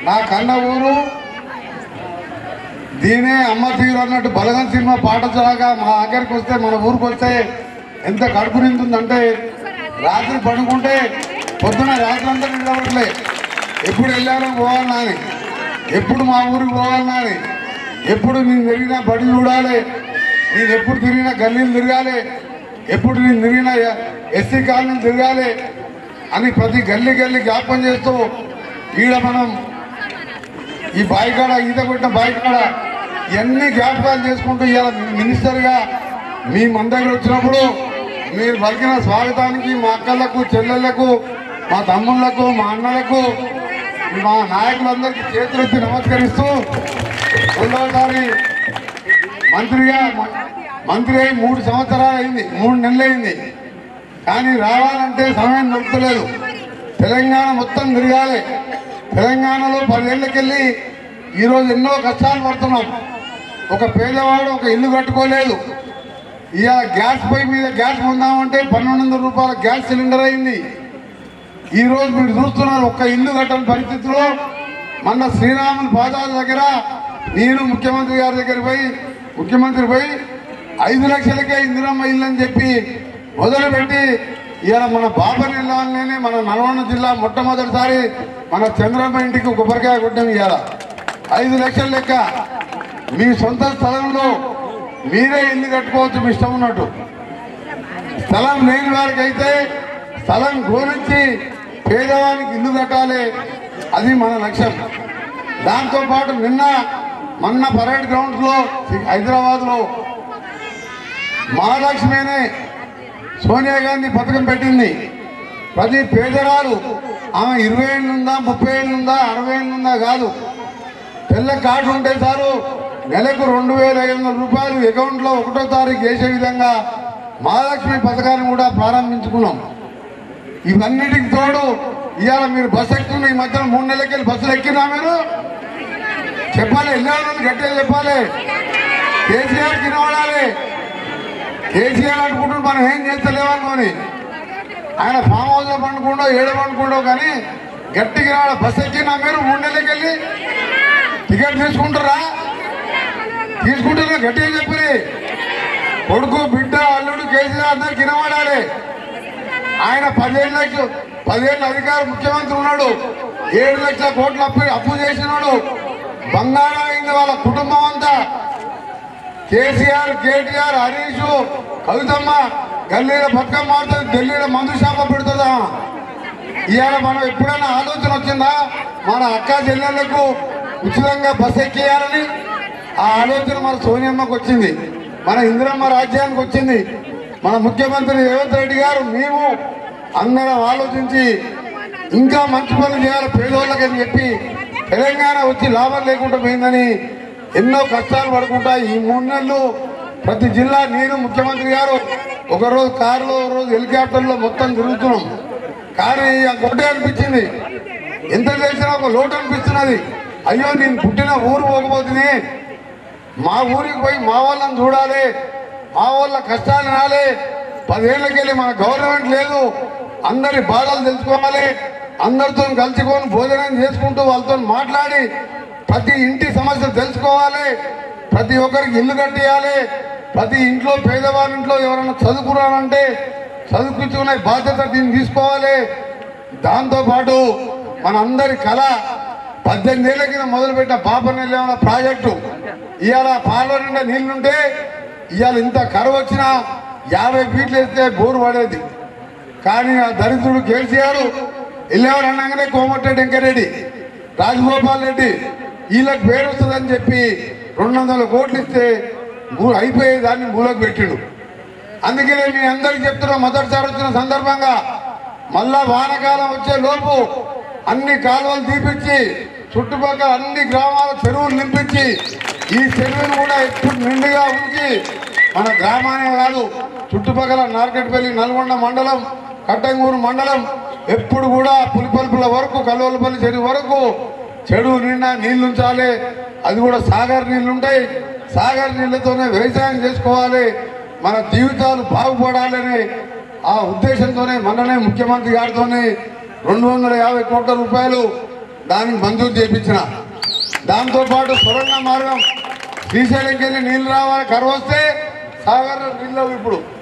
నా కన్న ఊరు దీనే అమ్మ తీరు అన్నట్టు బలగం సినిమా పాట చాగా మా దగ్గరికి వస్తే మన ఊరికి వస్తే ఎంత కడుపు నిండుందంటే రాత్రి పడుకుంటే పొద్దున రాత్రి అంతా నిలబడలే ఎప్పుడు వెళ్ళానో పోవాలన్నా అని ఎప్పుడు మా ఊరికి పోవాలన్నా అని ఎప్పుడు నేను తిరిగిన బడి చూడాలి నేను ఎప్పుడు తిరిగిన గల్లీలు తిరగాలి ఎప్పుడు నేను తిరిగిన ఎస్సీ కాలనీ తిరగాలి అని ప్రతి గల్లీ గల్లీ జ్ఞాపకం చేస్తూ ఈడ మనం ఈ బాయికాడ ఈత కొట్టిన బాయికాడ ఇవన్నీ జ్ఞాపకాలు చేసుకుంటూ ఇవాళ మినిస్టర్గా మీ మన దగ్గర వచ్చినప్పుడు మీరు పలికిన స్వాగతానికి మా అక్కలకు చెల్లెళ్లకు మా తమ్ముళ్లకు మా అన్నలకు మా నాయకులందరికీ చేతులెత్తి నమస్కరిస్తూ రెండవసారి మంత్రిగా మంత్రి అయి మూడు సంవత్సరాలు అయింది మూడు నెలలు అయింది కానీ రావాలంటే సమయం దొరుకుతలేదు తెలంగాణ మొత్తం తిరగాలి తెలంగాణలో పదేళ్లకెళ్ళి ఈరోజు ఎన్నో కష్టాలు పడుతున్నాం ఒక పేదవాడు ఒక ఇల్లు కట్టుకోలేదు ఇవాళ గ్యాస్ పొయ్యి మీద గ్యాస్ పొందామంటే పన్నెండు వందల రూపాయల గ్యాస్ సిలిండర్ అయింది ఈ రోజు మీరు చూస్తున్నారు ఒక్క ఇల్లు కట్టని పరిస్థితిలో మొన్న శ్రీరాముల పాదాల దగ్గర నేను ముఖ్యమంత్రి గారి దగ్గర పోయి ముఖ్యమంత్రి పోయి ఐదు లక్షలకే ఇందిరమ్మ ఇల్లు అని చెప్పి మొదలుపెట్టి ఇవాళ మన బాబర్ జిల్లాలోనే మన నల్గొండ జిల్లా మొట్టమొదటిసారి మన చంద్రమ్మ ఇంటికి కొబ్బరికాయ కొట్టాం ఇవాళ ఐదు లక్షల లెక్క మీ సొంత స్థలంలో మీరే ఇల్లు కట్టుకోవచ్చు మీ ఇష్టం ఉన్నట్టు స్థలం లేని వారికి అయితే స్థలం గురించి పేదవానికి ఇల్లు కట్టాలి అది మన లక్ష్యం దాంతో పాటు నిన్న మొన్న పరేడ్ గ్రౌండ్స్ లో హైదరాబాద్ లో మహాలక్ష్మి అనే సోనియా గాంధీ పథకం పెట్టింది ప్రతి పేదరాలు ఆమె ఇరవై ఏళ్ళు ఉందా ముప్పై ఏళ్ళు ఉందా అరవై ఏళ్ళు ఉందా కాదు తెల్ల కార్డు ఉంటే సారు నెలకు రెండు వేల ఐదు వందల రూపాయలు అకౌంట్లో ఒకటో తారీఖు వేసే విధంగా మహాలక్ష్మి పథకాన్ని కూడా ప్రారంభించుకున్నాం ఇవన్నిటికి తోడు ఇవాళ మీరు బస్సు ఎక్కుతున్న ఈ మధ్యన మూడు నెలలకి వెళ్ళి బస్సులు ఎక్కినా మీరు చెప్పాలి వెళ్ళాలని గట్టిగా చెప్పాలి కేసీఆర్ కినవాడాలి కేసీఆర్ అనుకుంటున్నాడు మనం ఏం చేస్తలేమనుకోని ఆయన ఫామ్ హౌస్ లో పండుకుండో ఏడ పండుకుండో కానీ గట్టిగా రావాలి బస్సు ఎక్కినా మీరు మూడు నెలలకి వెళ్ళి టికెట్ తీసుకుంటారా తీసుకుంటారా గట్టిగా చెప్పి కొడుకు బిడ్డ అల్లుడు కేసీఆర్ అందరికి వినబడాలి ఆయన పదిహేను పదిహేను అధికార ముఖ్యమంత్రి ఉన్నాడు ఏడు లక్షల కోట్ల అప్పు అప్పు చేసినాడు బంగారం అయింది వాళ్ళ కుటుంబం అంతా కేసీఆర్ కేటీఆర్ హరీష్ కవితమ్మ గల్లీలో బతుకమ్మ ఆడుతుంది ఢిల్లీలో మందు షాప పెడుతుందా ఇవాళ మనం ఎప్పుడైనా ఆలోచన వచ్చిందా మన అక్క చెల్లెళ్లకు ఉచితంగా బస్ ఎక్కేయాలని ఆ ఆలోచన మన సోనియమ్మకు వచ్చింది మన ఇందిరమ్మ రాజ్యానికి వచ్చింది మన ముఖ్యమంత్రి రేవంత్ రెడ్డి గారు మేము అందరం ఆలోచించి ఇంకా మంచి పనులు చేయాలి పేదోళ్ళకని చెప్పి తెలంగాణ వచ్చి లాభం లేకుండా పోయిందని ఎన్నో కష్టాలు పడుకుంటా ఈ మూడు నెలలు ప్రతి జిల్లా నేను ముఖ్యమంత్రి గారు ఒక రోజు కారులో ఒక రోజు హెలికాప్టర్లో మొత్తం తిరుగుతున్నాం కానీ ఆ ఒకటే అనిపించింది ఎంత చేసినా ఒక లోటు అనిపిస్తున్నది అయ్యో నేను పుట్టిన ఊరు పోకపోతుంది మా ఊరికి పోయి మా వాళ్ళని చూడాలి మా వాళ్ళ కష్టాలు వినాలి పదేళ్ళకెళ్ళి మన గవర్నమెంట్ లేదు అందరి బాధలు తెలుసుకోవాలి అందరితో కలుసుకొని భోజనం చేసుకుంటూ వాళ్ళతో మాట్లాడి ప్రతి ఇంటి సమస్య తెలుసుకోవాలి ప్రతి ఒక్కరికి ఇల్లు కట్టేయాలి ప్రతి ఇంట్లో పేదవారి ఇంట్లో ఎవరైనా చదువుకున్నారంటే చదువుకునే బాధ్యత దీన్ని తీసుకోవాలి దాంతో పాటు మనందరి కళ పద్దెనిమిది ఏళ్ల కింద మొదలుపెట్టిన పాపనెల్లేమన్న ప్రాజెక్టు ఇవాళ పాల నిండా నీళ్లుంటే ఇవాళ ఇంత కరువు వచ్చినా యాభై ఫీట్లు వేస్తే బోరు పడేది కానీ ఆ దరిద్రుడు కేసీఆర్ వెళ్ళేవారు అనగానే కోమటిరెడ్డి వెంకరెడ్డి రాజగోపాల్ రెడ్డి వీళ్ళకి పేరు వస్తుందని చెప్పి రెండు వందల కోట్లు ఇస్తే మూ- అయిపోయే దాన్ని మూలకు పెట్టిండు అందుకనే మీ అందరికి చెప్తున్నా మొదటిసారి వచ్చిన సందర్భంగా మళ్ళా వానకాలం వచ్చే లోపు అన్ని కాలువలు తీపిచ్చి చుట్టుపక్కల అన్ని గ్రామాల చెరువులు నింపించి ఈ చెరువును కూడా ఎప్పుడు నిండుగా ఉంచి మన గ్రామానే కాదు చుట్టుపక్కల నార్కెట్పల్లి నల్గొండ మండలం కట్టంగూరు మండలం ఎప్పుడు కూడా పులిపల్పుల వరకు కల్వలపల్లి చెరువు వరకు చెరువు నిండా నీళ్లు ఉంచాలి అది కూడా సాగర్ నీళ్లు ఉంటాయి సాగర్ నీళ్లతోనే వ్యవసాయం చేసుకోవాలి మన జీవితాలు బాగుపడాలని ఆ ఉద్దేశంతోనే మొన్ననే ముఖ్యమంత్రి గారితోనే రెండు వందల యాభై కోట్ల రూపాయలు దానికి మంజూరు చేపించిన దాంతో పాటు సొరంగ మార్గం శ్రీశైలంకి వెళ్ళి నీళ్లు రావాలి కరువు వస్తే సాగర్ నీళ్ళు ఇప్పుడు